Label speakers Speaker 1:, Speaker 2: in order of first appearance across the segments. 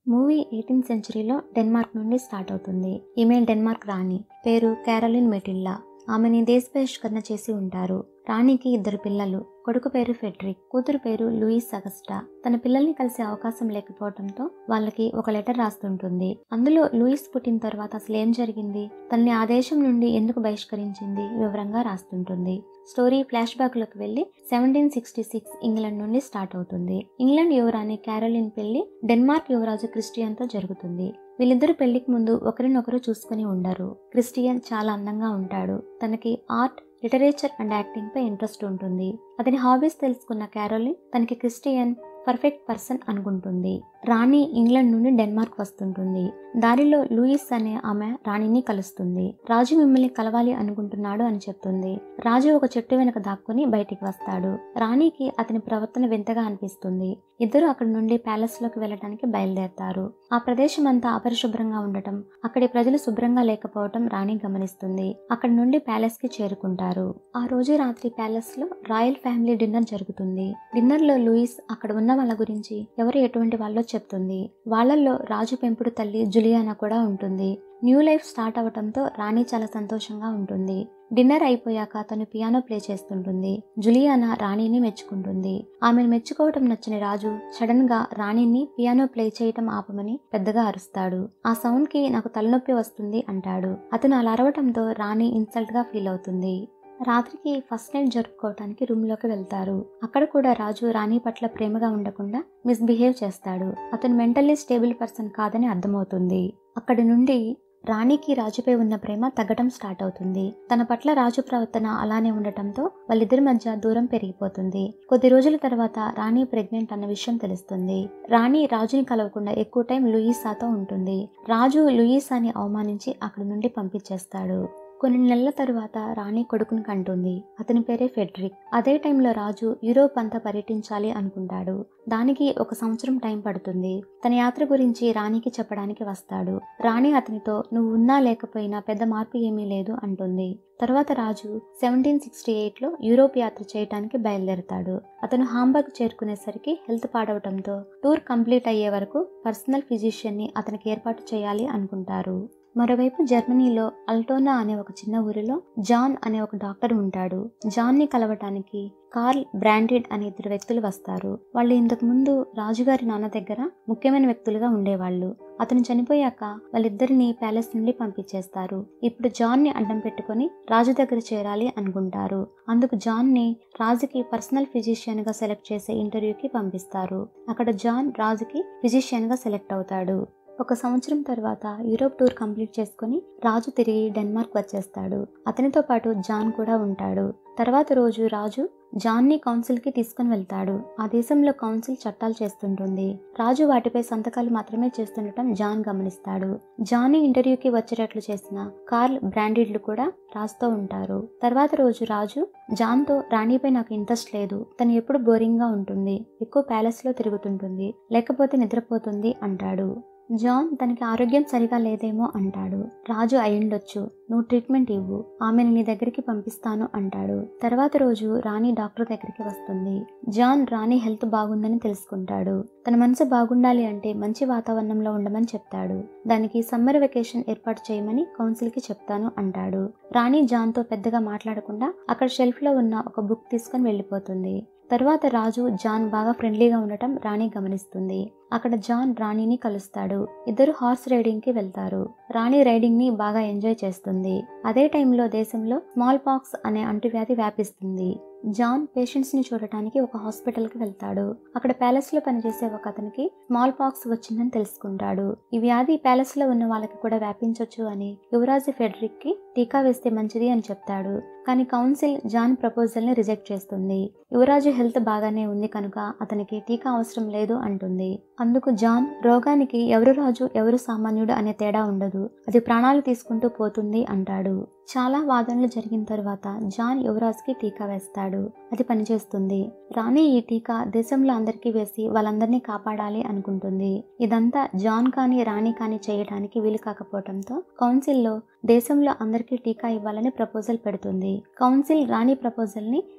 Speaker 1: movie eighteenth సెంచరీలో Denmark నుండి start అవుతుంది ఈమె డెన్మార్క్ రాణి పేరు క్యారోలిన్ మెటిల్లా ఆమెని దేశ బహిష్కరణ చేసి ఉంటారు రాణికి ఇద్దరు పిల్లలు కొడుకు పేరు ఫెడ్రిక్ కూతురు పేరు లూయిస్ అగస్టా తన పిల్లల్ని కలిసే అవకాశం లేకపోవడంతో వాళ్ళకి ఒక లెటర్ రాస్తుంటుంది అందులో లూయిస్ పుట్టిన తర్వాత అసలు ఏం జరిగింది తనని ఆ దేశం నుండి ఎందుకు బహిష్కరించింది వివరంగా రాస్తుంటుంది స్టోరీ ఫ్లాష్ బ్యాక్ లోకి వెళ్లి సెవెంటీన్ సిక్స్టీ సిక్స్ ఇంగ్లాండ్ నుండి స్టార్ట్ అవుతుంది ఇంగ్లాండ్ యువరాణి క్యారోలిన్ పెళ్లి డెన్మార్క్ యువరాజు క్రిస్టియన్ తో జరుగుతుంది వీళ్ళిద్దరు పెళ్లికి ముందు ఒకరినొకరు చూసుకుని ఉండరు క్రిస్టియన్ చాలా అందంగా ఉంటాడు తనకి ఆర్ట్ లిటరేచర్ అండ్ యాక్టింగ్ పై ఇంట్రెస్ట్ ఉంటుంది అతని హాబీస్ తెలుసుకున్న క్యారోలిన్ తనకి క్రిస్టియన్ పర్ఫెక్ట్ పర్సన్ అనుకుంటుంది రాణి ఇంగ్లాండ్ నుండి డెన్మార్క్ వస్తుంటుంది దారిలో లూయిస్ అనే ఆమె రాణిని కలుస్తుంది రాజు మిమ్మల్ని కలవాలి అనుకుంటున్నాడు అని చెప్తుంది రాజు ఒక చెట్టు వెనక దాక్కుని బయటికి వస్తాడు రాణికి అతని ప్రవర్తన వింతగా అనిపిస్తుంది ఇద్దరు అక్కడి నుండి ప్యాలెస్ లోకి వెళ్ళడానికి బయలుదేరతారు ఆ ప్రదేశం అంతా అపరిశుభ్రంగా ఉండటం అక్కడి ప్రజలు శుభ్రంగా లేకపోవటం రాణి గమనిస్తుంది అక్కడి నుండి ప్యాలెస్ కి చేరుకుంటారు ఆ రోజు రాత్రి ప్యాలెస్ లో రాయల్ ఫ్యామిలీ డిన్నర్ జరుగుతుంది డిన్నర్ లో లూయిస్ అక్కడ ఉన్న వాళ్ళ గురించి ఎవరు ఎటువంటి వాళ్ళో చెప్తుంది వాళ్ళల్లో రాజు పెంపుడు తల్లి జులియానా కూడా ఉంటుంది న్యూ లైఫ్ స్టార్ట్ అవటంతో రాణి చాలా సంతోషంగా ఉంటుంది డిన్నర్ అయిపోయాక తను పియానో ప్లే చేస్తుంటుంది జులియానా రాణిని మెచ్చుకుంటుంది ఆమెను మెచ్చుకోవటం నచ్చని రాజు సడన్ గా రాణిని పియానో ప్లే చేయటం ఆపమని పెద్దగా అరుస్తాడు ఆ సౌండ్ కి నాకు తలనొప్పి వస్తుంది అంటాడు అతను అలా అరవటంతో రాణి ఇన్సల్ట్ గా ఫీల్ అవుతుంది రాత్రికి ఫస్ట్ నైట్ జరుపుకోవటానికి రూమ్ లోకి వెళ్తారు అక్కడ కూడా రాజు రాణి పట్ల ప్రేమగా ఉండకుండా మిస్బిహేవ్ చేస్తాడు అతను మెంటల్లీ స్టేబుల్ పర్సన్ కాదని అర్థమవుతుంది అక్కడి నుండి రాణికి రాజుపై ఉన్న ప్రేమ తగ్గటం స్టార్ట్ అవుతుంది తన పట్ల రాజు ప్రవర్తన అలానే ఉండటంతో వాళ్ళిద్దరి మధ్య దూరం పెరిగిపోతుంది కొద్ది రోజుల తర్వాత రాణి ప్రెగ్నెంట్ అన్న విషయం తెలుస్తుంది రాణి రాజుని కలవకుండా ఎక్కువ టైం లూయిసాతో ఉంటుంది రాజు లూయిసాని అవమానించి అక్కడి నుండి పంపించేస్తాడు కొన్ని నెలల తరువాత రాణి కొడుకుని కంటుంది అతని పేరే ఫెడ్రిక్ అదే టైంలో రాజు యూరోప్ అంతా పర్యటించాలి అనుకుంటాడు దానికి ఒక సంవత్సరం టైం పడుతుంది తన యాత్ర గురించి రాణికి చెప్పడానికి వస్తాడు రాణి అతనితో నువ్వు ఉన్నా లేకపోయినా పెద్ద మార్పు ఏమీ లేదు అంటుంది తర్వాత రాజు సెవెంటీన్ సిక్స్టీ ఎయిట్లో యూరోప్ యాత్ర చేయడానికి బయలుదేరతాడు అతను హాంబర్గ్ చేరుకునేసరికి హెల్త్ పాడవటంతో టూర్ కంప్లీట్ అయ్యే వరకు పర్సనల్ ఫిజిషియన్ని అతనికి ఏర్పాటు చేయాలి అనుకుంటారు మరోవైపు జర్మనీలో అల్టోనా అనే ఒక చిన్న ఊరిలో జాన్ అనే ఒక డాక్టర్ ఉంటాడు జాన్ ని కలవటానికి కార్ల్ బ్రాండెడ్ అనే ఇద్దరు వ్యక్తులు వస్తారు వాళ్ళు ఇంతకు ముందు రాజుగారి నాన్న దగ్గర ముఖ్యమైన వ్యక్తులుగా ఉండేవాళ్ళు అతను చనిపోయాక వాళ్ళిద్దరిని ప్యాలెస్ నుండి పంపించేస్తారు ఇప్పుడు జాన్ ని అడ్డం పెట్టుకొని రాజు దగ్గర చేరాలి అనుకుంటారు అందుకు జాన్ ని రాజుకి పర్సనల్ ఫిజిషియన్ గా సెలెక్ట్ చేసే ఇంటర్వ్యూకి పంపిస్తారు అక్కడ జాన్ రాజుకి ఫిజిషియన్ గా సెలెక్ట్ అవుతాడు ఒక సంవత్సరం తర్వాత యూరోప్ టూర్ కంప్లీట్ చేసుకుని రాజు తిరిగి డెన్మార్క్ వచ్చేస్తాడు అతనితో పాటు జాన్ కూడా ఉంటాడు తర్వాత రోజు రాజు జాన్ని కౌన్సిల్కి తీసుకుని వెళ్తాడు ఆ దేశంలో కౌన్సిల్ చట్టాలు చేస్తుంటుంది రాజు వాటిపై సంతకాలు మాత్రమే చేస్తుండటం జాన్ గమనిస్తాడు జాన్ని ఇంటర్వ్యూకి వచ్చేటట్లు చేసిన కార్ల్ బ్రాండెడ్లు కూడా రాజుతో ఉంటారు తర్వాత రోజు రాజు జాన్తో రాణిపై నాకు ఇంట్రెస్ట్ లేదు తను ఎప్పుడు బోరింగ్గా ఉంటుంది ఎక్కువ ప్యాలెస్లో తిరుగుతుంటుంది లేకపోతే నిద్రపోతుంది అంటాడు జాన్ తనకి ఆరోగ్యం సరిగా లేదేమో అంటాడు రాజు అయ్యుండొచ్చు నువ్వు ట్రీట్మెంట్ ఇవ్వు ఆమెను నీ దగ్గరికి పంపిస్తాను అంటాడు తర్వాత రోజు రాణి డాక్టర్ దగ్గరికి వస్తుంది జాన్ రాణి హెల్త్ బాగుందని తెలుసుకుంటాడు తన మనసు బాగుండాలి అంటే మంచి వాతావరణంలో ఉండమని చెప్తాడు దానికి సమ్మర్ వెకేషన్ ఏర్పాటు చేయమని కౌన్సిల్కి చెప్తాను అంటాడు రాణి జాన్తో పెద్దగా మాట్లాడకుండా అక్కడ షెల్ఫ్లో ఉన్న ఒక బుక్ తీసుకొని వెళ్ళిపోతుంది తర్వాత రాజు జాన్ బాగా ఫ్రెండ్లీగా ఉండటం రాణి గమనిస్తుంది అక్కడ జాన్ రాణిని కలుస్తాడు ఇద్దరు హార్స్ రైడింగ్ కి వెళ్తారు రాణి రైడింగ్ ని బాగా ఎంజాయ్ చేస్తుంది అదే టైంలో దేశంలో స్మాల్ పాక్స్ అనే అంటువ్యాధి వ్యాపిస్తుంది జాన్ పేషెంట్స్ ని చూడటానికి ఒక హాస్పిటల్ కి వెళ్తాడు అక్కడ ప్యాలెస్ లో పనిచేసే ఒక అతనికి స్మాల్ పాక్స్ వచ్చిందని తెలుసుకుంటాడు ఈ వ్యాధి ప్యాలెస్ లో ఉన్న వాళ్ళకి కూడా వ్యాపించవచ్చు అని యువరాజు ఫెడరిక్ కి టీకా వేస్తే మంచిది అని చెప్తాడు కానీ కౌన్సిల్ జాన్ ప్రపోజల్ ని రిజెక్ట్ చేస్తుంది యువరాజు హెల్త్ బాగానే ఉంది కనుక అతనికి టీకా అవసరం లేదు అంటుంది అందుకు జాన్ రోగానికి ఎవరు రాజు ఎవరు సామాన్యుడు అనే తేడా ఉండదు అది ప్రాణాలు తీసుకుంటూ పోతుంది అంటాడు చాలా వాదనలు జరిగిన తర్వాత జాన్ యువరాజ్కి టీకా వేస్తాడు అది పనిచేస్తుంది రాణి ఈ టీకా దేశంలో అందరికీ వేసి వాళ్ళందరినీ కాపాడాలి అనుకుంటుంది ఇదంతా జాన్ కానీ రాణి కానీ చేయడానికి వీలు కాకపోవడంతో కౌన్సిల్లో దేశంలో అందరికీ టీకా ఇవ్వాలని ప్రపోజల్ పెడుతుంది కౌన్సిల్ రాణి ప్రపోజల్ ని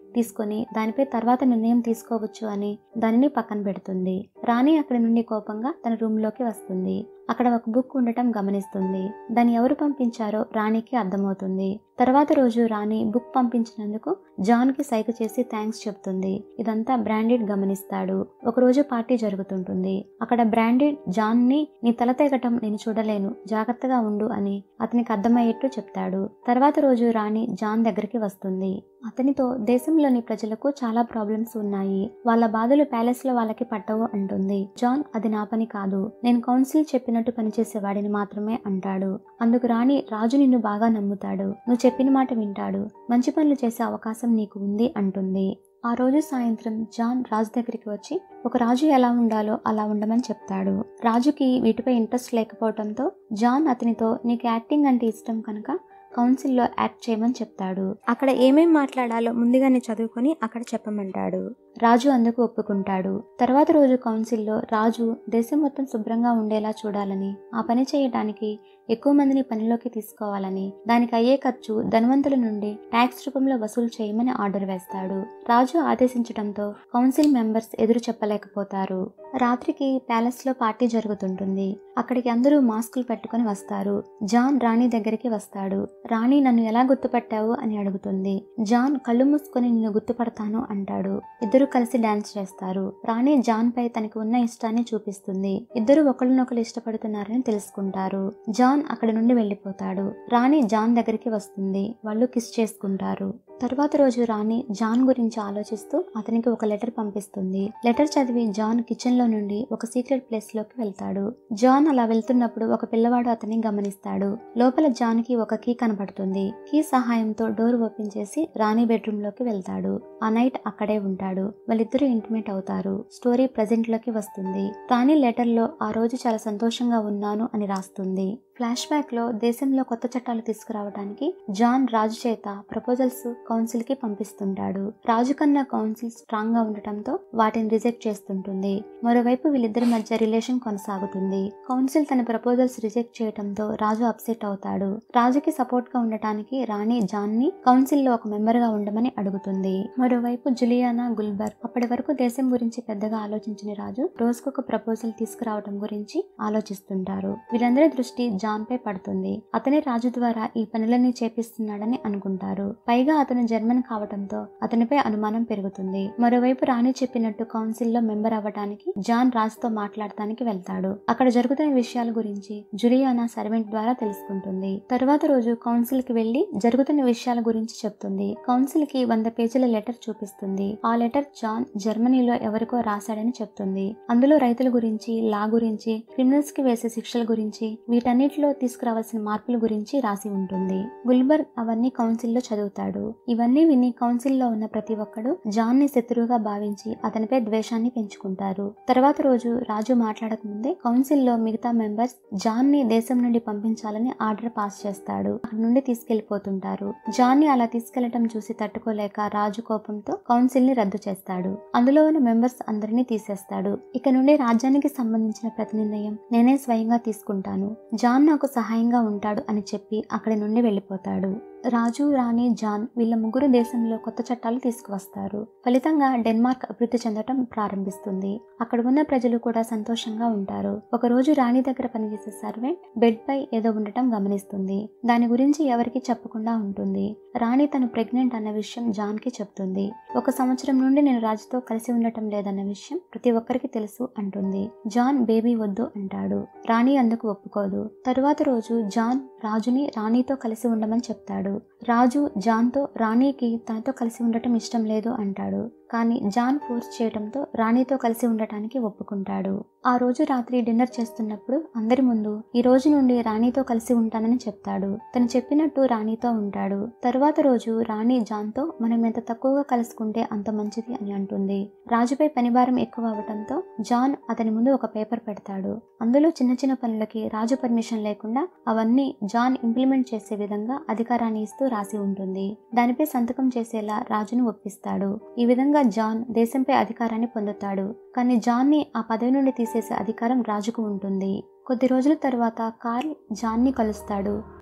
Speaker 1: తీసుకొని దానిపై తర్వాత నిర్ణయం తీసుకోవచ్చు అని దానిని పక్కన పెడుతుంది రాణి అక్కడి నుండి కోపంగా తన రూమ్ లోకి వస్తుంది అక్కడ ఒక బుక్ ఉండటం గమనిస్తుంది దాన్ని ఎవరు పంపించారో రాణికి అర్థమవుతుంది తర్వాత రోజు రాణి బుక్ పంపించినందుకు జాన్ కి సైగ చేసి థ్యాంక్స్ చెప్తుంది ఇదంతా బ్రాండెడ్ గమనిస్తాడు ఒకరోజు పార్టీ జరుగుతుంటుంది అక్కడ బ్రాండెడ్ జాన్ ని నీ తల తెగటం నేను చూడలేను జాగ్రత్తగా ఉండు అని అతనికి అర్థమయ్యేట్టు చెప్తాడు తర్వాత రోజు రాణి జాన్ దగ్గరికి వస్తుంది అతనితో దేశంలోని ప్రజలకు చాలా ప్రాబ్లమ్స్ ఉన్నాయి వాళ్ళ బాధలు ప్యాలెస్ లో వాళ్ళకి పట్టవు అంటుంది జాన్ అది నా పని కాదు నేను కౌన్సిల్ చెప్పినట్టు పనిచేసేవాడిని మాత్రమే అంటాడు అందుకు రాణి రాజు నిన్ను బాగా నమ్ముతాడు నువ్వు చెప్పిన మాట వింటాడు మంచి పనులు చేసే అవకాశం నీకు ఉంది అంటుంది ఆ రోజు సాయంత్రం జాన్ రాజు దగ్గరికి వచ్చి ఒక రాజు ఎలా ఉండాలో అలా ఉండమని చెప్తాడు రాజుకి వీటిపై ఇంట్రెస్ట్ లేకపోవడంతో జాన్ అతనితో నీకు యాక్టింగ్ అంటే ఇష్టం కనుక కౌన్సిల్లో యాక్ట్ చేయమని చెప్తాడు అక్కడ ఏమేం మాట్లాడాలో ముందుగానే చదువుకొని అక్కడ చెప్పమంటాడు రాజు అందుకు ఒప్పుకుంటాడు తర్వాత రోజు కౌన్సిల్లో రాజు దేశం మొత్తం శుభ్రంగా ఉండేలా చూడాలని ఆ పని చేయడానికి ఎక్కువ మందిని పనిలోకి తీసుకోవాలని దానికి అయ్యే ఖర్చు ధనవంతుల నుండి ట్యాక్స్ రూపంలో వసూలు చేయమని ఆర్డర్ వేస్తాడు రాజు ఆదేశించడంతో కౌన్సిల్ మెంబర్స్ ఎదురు చెప్పలేకపోతారు రాత్రికి ప్యాలెస్ లో పార్టీ జరుగుతుంటుంది అక్కడికి అందరూ మాస్కులు పెట్టుకుని వస్తారు జాన్ రాణి దగ్గరికి వస్తాడు రాణి నన్ను ఎలా గుర్తుపట్టావు అని అడుగుతుంది జాన్ కళ్ళు మూసుకొని నిన్ను గుర్తుపడతాను అంటాడు ఇద్దరు కలిసి డాన్స్ చేస్తారు రాణి జాన్ పై తనకి ఉన్న ఇష్టాన్ని చూపిస్తుంది ఇద్దరు ఒకరినొకరు ఇష్టపడుతున్నారని తెలుసుకుంటారు జాన్ అక్కడి నుండి వెళ్ళిపోతాడు రాణి జాన్ దగ్గరికి వస్తుంది వాళ్ళు కిస్ చేసుకుంటారు తర్వాత రోజు రాణి జాన్ గురించి ఆలోచిస్తూ అతనికి ఒక లెటర్ పంపిస్తుంది లెటర్ చదివి జాన్ కిచెన్ లో నుండి ఒక సీక్రెట్ ప్లేస్ లోకి వెళ్తాడు జాన్ అలా వెళ్తున్నప్పుడు ఒక పిల్లవాడు అతన్ని గమనిస్తాడు లోపల జాన్ కి ఒక కీ కనబడుతుంది కీ సహాయంతో డోర్ ఓపెన్ చేసి రాణి బెడ్రూమ్ లోకి వెళ్తాడు ఆ నైట్ అక్కడే ఉంటాడు వాళ్ళిద్దరూ ఇంటిమేట్ అవుతారు స్టోరీ ప్రజెంట్ లోకి వస్తుంది రాణి లెటర్ లో ఆ రోజు చాలా సంతోషంగా ఉన్నాను అని రాస్తుంది ఫ్లాష్ బ్యాక్ లో దేశంలో కొత్త చట్టాలు తీసుకురావడానికి జాన్ రాజు చేత ప్రపోజల్స్ కౌన్సిల్ కి పంపిస్తుంటాడు రాజు కన్నా కౌన్సిల్ స్ట్రాంగ్ గా ఉండటంతో వాటిని రిజెక్ట్ చేస్తుంటుంది మరోవైపు వీళ్ళిద్దరి మధ్య రిలేషన్ కొనసాగుతుంది కౌన్సిల్ తన ప్రపోజల్స్ రిజెక్ట్ చేయడంతో రాజు అప్సెట్ అవుతాడు రాజుకి సపోర్ట్ గా ఉండటానికి రాణి జాన్ ని కౌన్సిల్ లో ఒక మెంబర్ గా ఉండమని అడుగుతుంది మరోవైపు జులియానా గుల్బర్ అప్పటి వరకు దేశం గురించి పెద్దగా ఆలోచించిన రాజు రోజుకొక ప్రపోజల్ తీసుకురావడం గురించి ఆలోచిస్తుంటారు వీరందరి దృష్టి జాన్ పై పడుతుంది అతనే రాజు ద్వారా ఈ పనులన్నీ చేపిస్తున్నాడని అనుకుంటారు పైగా అతను జర్మన్ కావడంతో అతనిపై అనుమానం పెరుగుతుంది మరోవైపు రాణి చెప్పినట్టు కౌన్సిల్ లో మెంబర్ అవ్వడానికి జాన్ రాజుతో మాట్లాడటానికి వెళ్తాడు అక్కడ జరుగుతున్న విషయాల గురించి జులియానా సర్వెంట్ ద్వారా తెలుసుకుంటుంది తరువాత రోజు కౌన్సిల్ కి వెళ్లి జరుగుతున్న విషయాల గురించి చెప్తుంది కౌన్సిల్ కి వంద పేజీల లెటర్ చూపిస్తుంది ఆ లెటర్ జాన్ జర్మనీలో ఎవరికో రాశాడని చెప్తుంది అందులో రైతుల గురించి లా గురించి క్రిమినల్స్ కి వేసే శిక్షల గురించి వీటన్నిటిలో తీసుకురావాల్సిన మార్పుల గురించి రాసి ఉంటుంది గుల్బర్గ్ అవన్నీ కౌన్సిల్ లో చదువుతాడు ఇవన్నీ విని కౌన్సిల్ లో ఉన్న ప్రతి ఒక్కడు జాన్ ని శత్రువుగా భావించి అతనిపై ద్వేషాన్ని పెంచుకుంటారు తర్వాత రోజు రాజు మాట్లాడక ముందే కౌన్సిల్ లో మిగతా మెంబర్స్ జాన్ ని దేశం నుండి పంపించాలని ఆర్డర్ పాస్ చేస్తాడు అక్కడి నుండి తీసుకెళ్లిపోతుంటారు జాన్ ని అలా తీసుకెళ్లటం చూసి తట్టుకోలేక రాజు కోపంతో కౌన్సిల్ ని రద్దు చేస్తాడు అందులో ఉన్న మెంబర్స్ అందరినీ తీసేస్తాడు ఇక నుండి రాజ్యానికి సంబంధించిన ప్రతి నిర్ణయం నేనే స్వయంగా తీసుకుంటాను జాన్ నాకు సహాయంగా ఉంటాడు అని చెప్పి అక్కడి నుండి వెళ్ళిపోతాడు రాజు రాణి జాన్ వీళ్ళ ముగ్గురు దేశంలో కొత్త చట్టాలు తీసుకువస్తారు ఫలితంగా డెన్మార్క్ అభివృద్ధి చెందటం ప్రారంభిస్తుంది అక్కడ ఉన్న ప్రజలు కూడా సంతోషంగా ఉంటారు ఒక రోజు రాణి దగ్గర పనిచేసే సర్వెంట్ బెడ్ పై ఏదో ఉండటం గమనిస్తుంది దాని గురించి ఎవరికి చెప్పకుండా ఉంటుంది రాణి తను ప్రెగ్నెంట్ అన్న విషయం జాన్ కి చెప్తుంది ఒక సంవత్సరం నుండి నేను రాజుతో కలిసి ఉండటం లేదన్న విషయం ప్రతి ఒక్కరికి తెలుసు అంటుంది జాన్ బేబీ వద్దు అంటాడు రాణి అందుకు ఒప్పుకోదు తరువాత రోజు జాన్ రాజుని రాణితో కలిసి ఉండమని చెప్తాడు రాజు జాన్తో రాణికి తనతో కలిసి ఉండటం ఇష్టం లేదు అంటాడు కానీ జాన్ ఫోర్స్ చేయడంతో రాణితో కలిసి ఉండటానికి ఒప్పుకుంటాడు ఆ రోజు రాత్రి డిన్నర్ చేస్తున్నప్పుడు అందరి ముందు ఈ రోజు నుండి రాణితో కలిసి ఉంటానని చెప్తాడు తను చెప్పినట్టు రాణితో ఉంటాడు తరువాత రోజు రాణి జాన్తో మనం ఎంత తక్కువగా కలుసుకుంటే అంత మంచిది అని అంటుంది రాజుపై పనిభారం ఎక్కువ అవటంతో జాన్ అతని ముందు ఒక పేపర్ పెడతాడు అందులో చిన్న చిన్న పనులకి రాజు పర్మిషన్ లేకుండా అవన్నీ జాన్ ఇంప్లిమెంట్ చేసే విధంగా అధికారాన్ని ఇస్తూ రాసి ఉంటుంది దానిపై సంతకం చేసేలా రాజును ఒప్పిస్తాడు ఈ విధంగా జాన్ దేశంపై అధికారాన్ని పొందుతాడు కానీ జాన్ ని ఆ పదవి నుండి తీసేసే అధికారం రాజుకు ఉంటుంది కొద్ది రోజుల తర్వాత కార్ల్ జాన్ ని కలుస్తాడు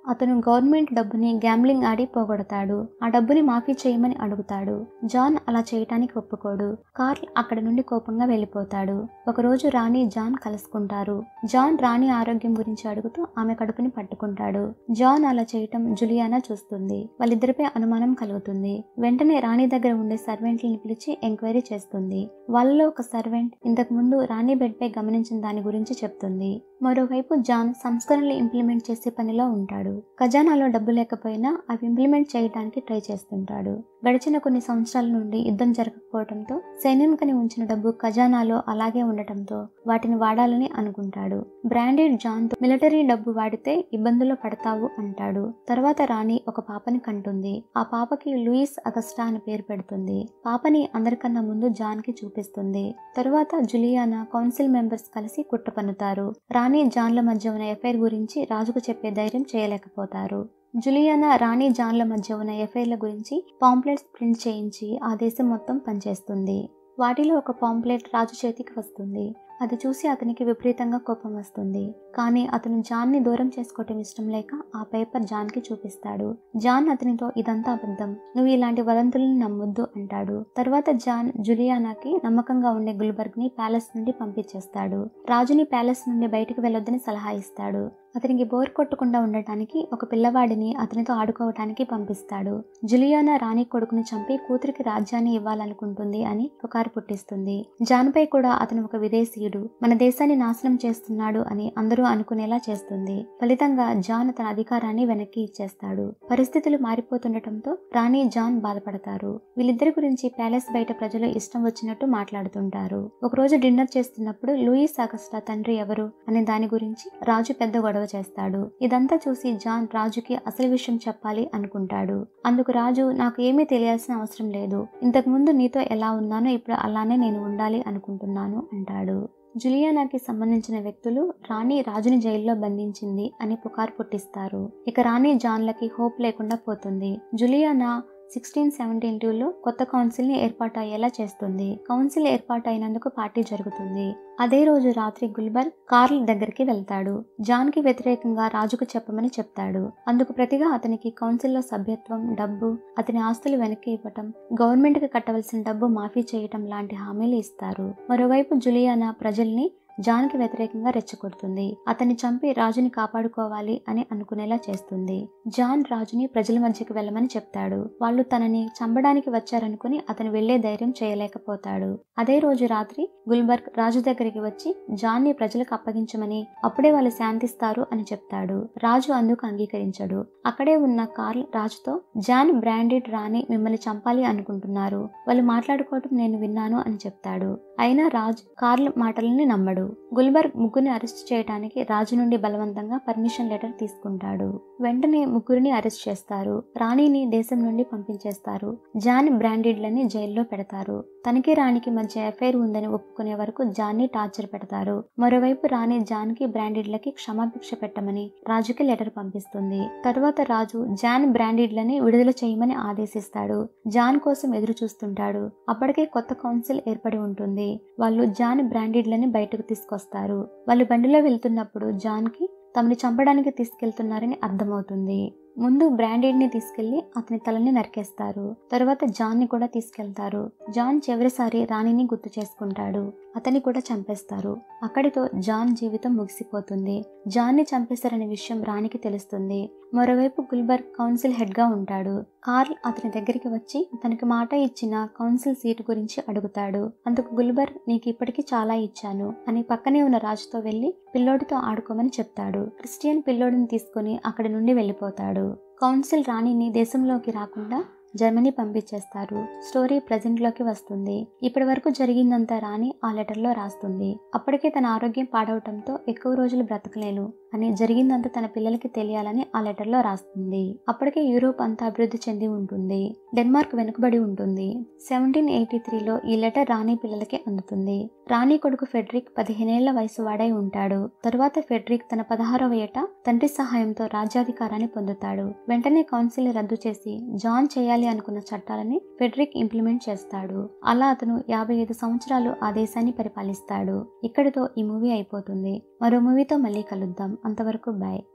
Speaker 1: అతను గవర్నమెంట్ డబ్బుని గ్యాంబ్లింగ్ ఆడి పోగొడతాడు ఆ డబ్బుని మాఫీ చేయమని అడుగుతాడు జాన్ అలా చేయటానికి ఒప్పుకోడు కార్ల్ అక్కడి నుండి కోపంగా వెళ్ళిపోతాడు ఒకరోజు రాణి జాన్ కలుసుకుంటారు జాన్ రాణి ఆరోగ్యం గురించి అడుగుతూ ఆమె కడుపుని పట్టుకుంటాడు జాన్ అలా చేయటం జులియానా చూస్తుంది వాళ్ళిద్దరిపై అనుమానం కలుగుతుంది వెంటనే రాణి దగ్గర ఉండే సర్వెంట్లను పిలిచి ఎంక్వైరీ చేస్తుంది వాళ్ళలో ఒక సర్వెంట్ ఇంతకు ముందు రాణి బెడ్ పై గమనించిన దాని గురించి చెప్తుంది మరోవైపు జాన్ సంస్కరణలు ఇంప్లిమెంట్ చేసే పనిలో ఉంటాడు ఖజానాలో డబ్బు లేకపోయినా అవి ఇంప్లిమెంట్ చేయడానికి ట్రై చేస్తుంటాడు గడిచిన కొన్ని సంవత్సరాల నుండి యుద్ధం జరగకపోవడంతో సైన్యంకని ఉంచిన డబ్బు ఖజానాలో అలాగే ఉండటంతో వాటిని వాడాలని అనుకుంటాడు బ్రాండెడ్ జాన్తో మిలిటరీ డబ్బు వాడితే ఇబ్బందులు పడతావు అంటాడు తర్వాత రాణి ఒక పాపని కంటుంది ఆ పాపకి లూయిస్ అగస్టా అని పేరు పెడుతుంది పాపని అందరికన్నా ముందు జాన్ కి చూపిస్తుంది తరువాత జులియానా కౌన్సిల్ మెంబర్స్ కలిసి కుట్ర పన్నుతారు రాణి జాన్ల మధ్య ఉన్న ఎఫైర్ గురించి రాజుకు చెప్పే ధైర్యం చేయలేకపోతారు జులియానా రాణి జాన్ల మధ్య ఉన్న ఎఫైర్ల గురించి పాంప్లెట్స్ ప్రింట్ చేయించి ఆ దేశం మొత్తం పనిచేస్తుంది వాటిలో ఒక పాంప్లెట్ రాజు చేతికి వస్తుంది అది చూసి అతనికి విపరీతంగా కోపం వస్తుంది కానీ అతను జాన్ని దూరం చేసుకోవటం ఇష్టం లేక ఆ పేపర్ జాన్కి చూపిస్తాడు జాన్ అతనితో ఇదంతా అబద్ధం నువ్వు ఇలాంటి వదంతులను నమ్మొద్దు అంటాడు తర్వాత జాన్ జులియానాకి నమ్మకంగా ఉండే గుల్బర్గ్ ని ప్యాలెస్ నుండి పంపించేస్తాడు రాజుని ప్యాలెస్ నుండి బయటకు వెళ్ళొద్దని సలహా ఇస్తాడు అతనికి బోర్ కొట్టకుండా ఉండటానికి ఒక పిల్లవాడిని అతనితో ఆడుకోవటానికి పంపిస్తాడు జులియానా రాణి కొడుకుని చంపి కూతురికి రాజ్యాన్ని ఇవ్వాలనుకుంటుంది అని పుకారు పుట్టిస్తుంది జాన్పై కూడా అతను ఒక విదేశీయుడు మన దేశాన్ని నాశనం చేస్తున్నాడు అని అందరూ అనుకునేలా చేస్తుంది ఫలితంగా జాన్ తన అధికారాన్ని వెనక్కి ఇచ్చేస్తాడు పరిస్థితులు మారిపోతుండటంతో రాణి జాన్ బాధపడతారు వీళ్ళిద్దరి గురించి ప్యాలెస్ బయట ప్రజలు ఇష్టం వచ్చినట్టు మాట్లాడుతుంటారు ఒకరోజు డిన్నర్ చేస్తున్నప్పుడు లూయిస్ అగస్టా తండ్రి ఎవరు అనే దాని గురించి రాజు పెద్ద గొడవ చేస్తాడు ఇదంతా చూసి జాన్ రాజుకి అసలు విషయం చెప్పాలి అనుకుంటాడు అందుకు రాజు నాకు ఏమీ తెలియాల్సిన అవసరం లేదు ఇంతకు ముందు నీతో ఎలా ఉన్నానో ఇప్పుడు అలానే నేను ఉండాలి అనుకుంటున్నాను అంటాడు జులియానాకి సంబంధించిన వ్యక్తులు రాణి రాజుని జైల్లో బంధించింది అని పుకారు పుట్టిస్తారు ఇక రాణి జాన్లకి హోప్ లేకుండా పోతుంది జులియానా సిక్స్టీన్ సెవెంటీన్ టూలో కొత్త కౌన్సిల్ని ఏర్పాటు అయ్యేలా చేస్తుంది కౌన్సిల్ ఏర్పాటు అయినందుకు పార్టీ జరుగుతుంది అదే రోజు రాత్రి గుల్బర్ కార్ల్ దగ్గరికి వెళ్తాడు జాన్కి వ్యతిరేకంగా రాజుకు చెప్పమని చెప్తాడు అందుకు ప్రతిగా అతనికి కౌన్సిల్లో సభ్యత్వం డబ్బు అతని ఆస్తులు వెనక్కి ఇవ్వటం గవర్నమెంట్కి కట్టవలసిన డబ్బు మాఫీ చేయటం లాంటి హామీలు ఇస్తారు మరోవైపు జులియానా ప్రజల్ని జాన్కి వ్యతిరేకంగా రెచ్చగొడుతుంది అతన్ని చంపి రాజుని కాపాడుకోవాలి అని అనుకునేలా చేస్తుంది జాన్ రాజుని ప్రజల మధ్యకి వెళ్ళమని చెప్తాడు వాళ్ళు తనని చంపడానికి వచ్చారనుకుని అతను వెళ్లే ధైర్యం చేయలేకపోతాడు అదే రోజు రాత్రి గుల్బర్గ్ రాజు దగ్గరికి వచ్చి జాన్ని ప్రజలకు అప్పగించమని అప్పుడే వాళ్ళు శాంతిస్తారు అని చెప్తాడు రాజు అందుకు అంగీకరించడు అక్కడే ఉన్న కార్ల్ రాజుతో జాన్ బ్రాండెడ్ రాణి మిమ్మల్ని చంపాలి అనుకుంటున్నారు వాళ్ళు మాట్లాడుకోవటం నేను విన్నాను అని చెప్తాడు అయినా రాజ్ కార్ల్ మాటలని నమ్మడు గుల్బర్గ్ ముగ్గురిని అరెస్ట్ చేయడానికి రాజు నుండి బలవంతంగా పర్మిషన్ లెటర్ తీసుకుంటాడు వెంటనే ముగ్గురిని అరెస్ట్ చేస్తారు రాణిని దేశం నుండి పంపించేస్తారు జాన్ బ్రాండెడ్లని జైల్లో పెడతారు తనకి రాణికి మధ్య ఎఫైర్ ఉందని ఒప్పుకునే వరకు జాన్ని టార్చర్ పెడతారు మరోవైపు రాణి జాన్కి బ్రాండెడ్లకి క్షమాభిక్ష పెట్టమని రాజుకి లెటర్ పంపిస్తుంది తరువాత రాజు జాన్ బ్రాండెడ్లని విడుదల చేయమని ఆదేశిస్తాడు జాన్ కోసం ఎదురు చూస్తుంటాడు అప్పటికే కొత్త కౌన్సిల్ ఏర్పడి ఉంటుంది వాళ్ళు జాన్ బ్రాండెడ్లని బయటకు తీసుకొస్తారు వాళ్ళు బండిలో వెళ్తున్నప్పుడు జాన్కి తమని చంపడానికి తీసుకెళ్తున్నారని అర్థమవుతుంది ముందు బ్రాండెడ్ని తీసుకెళ్లి అతని తలని నరికేస్తారు తరువాత జాన్ని కూడా తీసుకెళ్తారు జాన్ చివరిసారి రాణిని గుర్తు చేసుకుంటాడు అతని కూడా చంపేస్తారు అక్కడితో జాన్ జీవితం ముగిసిపోతుంది జాన్ని చంపేశారనే విషయం రాణికి తెలుస్తుంది మరోవైపు గుల్బర్గ్ కౌన్సిల్ హెడ్ గా ఉంటాడు కార్ల్ అతని దగ్గరికి వచ్చి తనకి మాట ఇచ్చిన కౌన్సిల్ సీటు గురించి అడుగుతాడు అందుకు గుల్బర్గ్ నీకు ఇప్పటికీ చాలా ఇచ్చాను అని పక్కనే ఉన్న రాజుతో వెళ్లి పిల్లోడితో ఆడుకోమని చెప్తాడు క్రిస్టియన్ పిల్లోడిని తీసుకుని అక్కడి నుండి వెళ్ళిపోతాడు కౌన్సిల్ రాణిని దేశంలోకి రాకుండా జర్మనీ పంపించేస్తారు స్టోరీ ప్రజెంట్ లోకి వస్తుంది ఇప్పటి వరకు జరిగిందంతా రాణి ఆ లెటర్లో రాస్తుంది అప్పటికే తన ఆరోగ్యం పాడవటంతో ఎక్కువ రోజులు బ్రతకలేను అని జరిగిందంతా తన పిల్లలకి తెలియాలని ఆ లెటర్లో రాస్తుంది అప్పటికే యూరోప్ అంతా అభివృద్ధి చెంది ఉంటుంది డెన్మార్క్ వెనుకబడి ఉంటుంది సెవెంటీన్ ఎయిటీ త్రీలో ఈ లెటర్ రాణి పిల్లలకి అందుతుంది రాణి కొడుకు ఫెడ్రిక్ పదిహేనేళ్ల వయసు వాడై ఉంటాడు తరువాత ఫెడ్రిక్ తన పదహారవ ఏట తండ్రి సహాయంతో రాజ్యాధికారాన్ని పొందుతాడు వెంటనే కౌన్సిల్ రద్దు చేసి జాన్ చేయాలి అనుకున్న చట్టాలని ఫెడ్రిక్ ఇంప్లిమెంట్ చేస్తాడు అలా అతను యాభై ఐదు సంవత్సరాలు ఆ దేశాన్ని పరిపాలిస్తాడు ఇక్కడితో ఈ మూవీ అయిపోతుంది మరో మూవీతో మళ్ళీ కలుద్దాం అంతవరకు బాయ్